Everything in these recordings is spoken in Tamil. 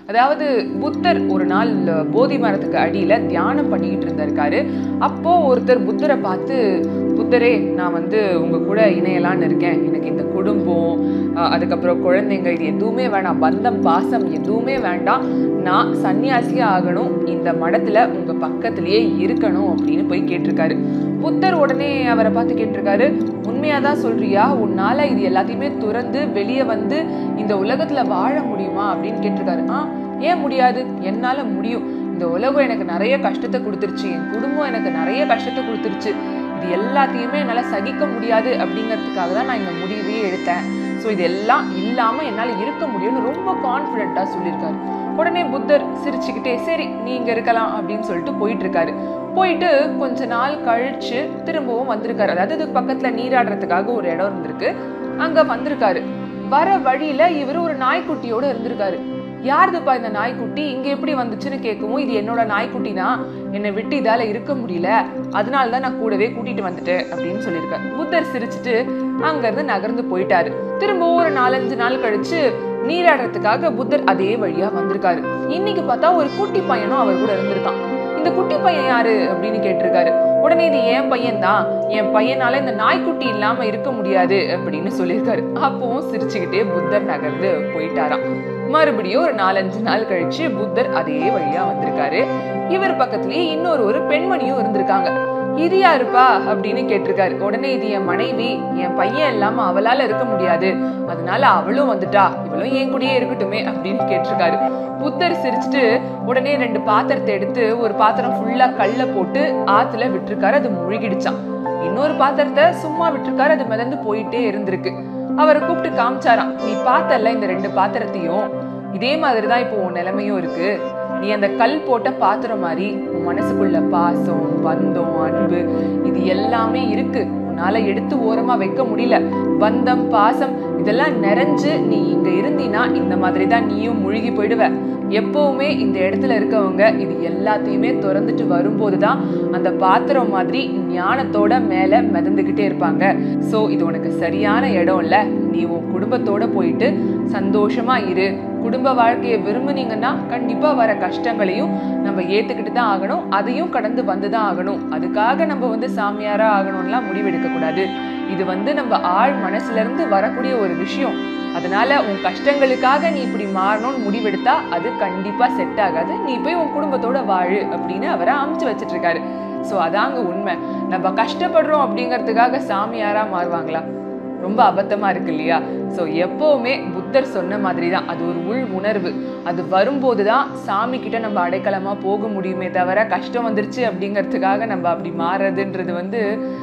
அதாவது புத்தர் ஒரு நாள் போதி மரத்துக்கு அடியில தியானம் பண்ணிக்கிட்டு இருந்திருக்காரு அப்போ ஒருத்தர் புத்தரை பார்த்து புத்தரே நான் வந்து உங்க கூட இணையலான்னு இருக்கேன் எனக்கு இந்த குடும்பம் அஹ், அதுக்கப்புறம் குழந்தைங்க இது எதுவுமே வேணாம் பந்தம் பாசம் எதுவுமே வேண்டாம் நான் சன்னியாசியா ஆகணும் இந்த மடத்துல உங்க பக்கத்திலேயே இருக்கணும் அப்படின்னு போய் கேட்டிருக்காரு புத்தர் உடனே அவரை பார்த்து கேட்டிருக்காரு உண்மையாதான் சொல்றியா உன்னால இது எல்லாத்தையுமே துறந்து வெளியே வந்து இந்த உலகத்துல வாழ முடியுமா அப்படின்னு கேட்டிருக்காரு ஆ ஏன் முடியாது என்னால முடியும் இந்த உலகம் எனக்கு நிறைய கஷ்டத்தை கொடுத்துருச்சு என் குடும்பம் எனக்கு நிறைய கஷ்டத்தை கொடுத்துருச்சு இது எல்லாத்தையுமே என்னால சகிக்க முடியாது அப்படிங்கிறதுக்காக தான் நான் இந்த முடிவையே எடுத்தேன் ஸோ இது எல்லாம் இல்லாம என்னால இருக்க முடியும்னு ரொம்ப கான்ஃபிடென்ட்டா சொல்லியிருக்காரு உடனே புத்தர் சிரிச்சுக்கிட்டே சரி நீங்க இருக்கலாம் அப்படின்னு சொல்லிட்டு போயிட்டு இருக்காரு போயிட்டு கொஞ்ச நாள் கழிச்சு திரும்பவும் வந்திருக்காரு அதாவது இதுக்கு பக்கத்துல நீராடுறதுக்காக ஒரு இடம் இருந்திருக்கு அங்க வந்திருக்காரு வர வழியில இவர் ஒரு நாய்க்குட்டியோட இருந்திருக்காரு யாருதுப்பா இந்த நாய்க்குட்டி இங்க எப்படி வந்துச்சுன்னு கேட்கவும் இது என்னோட நாய்க்குட்டி தான் என்னை விட்டு இதால இருக்க முடியல அதனால தான் நான் கூடவே கூட்டிட்டு வந்துட்டேன் அப்படின்னு சொல்லியிருக்காரு புத்தர் சிரிச்சுட்டு அங்க இருந்து நகர்ந்து போயிட்டாரு திரும்பவும் ஒரு நாலஞ்சு நாள் கழிச்சு நீராடுறதுக்காக புத்தர் அதே வழியா வந்திருக்காரு இன்னைக்கு பார்த்தா ஒரு குட்டி பையனும் அவர் கூட இருந்திருக்கான் இந்த குட்டி பையன் யாரு அப்படின்னு கேட்டிருக்காரு உடனே இது என் பையன் தான் என் பையனால இந்த நாய்க்குட்டி இல்லாம இருக்க முடியாது அப்படின்னு சொல்லியிருக்காரு அப்பவும் சிரிச்சுக்கிட்டே புத்தர் நகர்ந்து போயிட்டாராம் மறுபடியும் ஒரு நாலஞ்சு நாள் கழிச்சு புத்தர் அதே வழியா வந்திருக்காரு இவர் பக்கத்துலயே இன்னொரு ஒரு பெண்மணியும் இருந்திருக்காங்க இது யாருப்பா அப்படின்னு கேட்டிருக்காரு உடனே இது என் மனைவி என் பையன் இல்லாம அவளால இருக்க முடியாது அதனால அவளும் வந்துட்டா இவளும் என் கூடயே இருக்கட்டுமே அப்படின்னு கேட்டிருக்காரு புத்தர் சிரிச்சுட்டு உடனே ரெண்டு பாத்திரத்தை எடுத்து ஒரு பாத்திரம் ஃபுல்லா கல்ல போட்டு ஆத்துல விட்டுருக்காரு அது முழுகிடுச்சான் இன்னொரு பாத்திரத்தை சும்மா விட்டுருக்காரு அது மிதந்து போயிட்டே இருந்திருக்கு அவரை கூப்பிட்டு காமிச்சாராம் நீ பார்த்தல்ல இந்த ரெண்டு பாத்திரத்தையும் இதே மாதிரிதான் இப்போ உன் நிலைமையும் இருக்கு நீ அந்த கல் போட்ட பாத்திரம் மாதிரி உன் மனசுக்குள்ள பாசம் பந்தம் அன்பு இது எல்லாமே இருக்கு உன்னால எடுத்து ஓரமா வைக்க முடியல பந்தம் பாசம் இதெல்லாம் நிறைஞ்சு நீ இங்க இருந்தீனா இந்த மாதிரி தான் நீயும் முழுகி போயிடுவ எப்பவுமே இந்த இடத்துல இருக்கவங்க இது எல்லாத்தையுமே திறந்துட்டு வரும்போது தான் அந்த பாத்திரம் மாதிரி ஞானத்தோட மேல மிதந்துகிட்டே இருப்பாங்க சோ இது உனக்கு சரியான இடம் இல்ல நீ உன் குடும்பத்தோட போயிட்டு சந்தோஷமா இரு குடும்ப வாழ்க்கையை விரும்புனீங்கன்னா கண்டிப்பா வர கஷ்டங்களையும் நம்ம ஏத்துக்கிட்டு தான் ஆகணும் அதையும் கடந்து வந்து தான் ஆகணும் அதுக்காக நம்ம வந்து சாமியாரா ஆகணும்லாம் முடிவெடுக்க கூடாது இது வந்து நம்ம ஆழ் மனசுல இருந்து வரக்கூடிய ஒரு விஷயம் அதனால உன் கஷ்டங்களுக்காக நீ இப்படி மாறணும்னு முடிவெடுத்தா அது கண்டிப்பா செட் ஆகாது நீ போய் உன் குடும்பத்தோட வாழு அப்படின்னு அவரை அமுச்சு வச்சிட்டு இருக்காரு ஸோ அதாங்க உண்மை நம்ம கஷ்டப்படுறோம் அப்படிங்கிறதுக்காக சாமியாரா மாறுவாங்களா ரொம்ப அபத்தமா இருக்கு இல்லையா ஸோ எப்பவுமே புத்தர் சொன்ன மாதிரி தான் அது ஒரு உள் உணர்வு அது வரும்போது தான் சாமி கிட்ட நம்ம அடைக்கலமா போக முடியுமே தவிர கஷ்டம் வந்துருச்சு அப்படிங்கிறதுக்காக நம்ம அப்படி மாறுறதுன்றது வந்து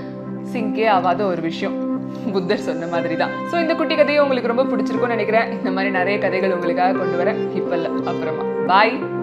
சிங்கே ஆகாத ஒரு விஷயம் புத்தர் சொன்ன மாதிரி தான் ஸோ இந்த குட்டி கதையை உங்களுக்கு ரொம்ப பிடிச்சிருக்கும்னு நினைக்கிறேன் இந்த மாதிரி நிறைய கதைகள் உங்களுக்காக கொண்டு வரேன் இப்போ இல்லை அப்புறமா பாய்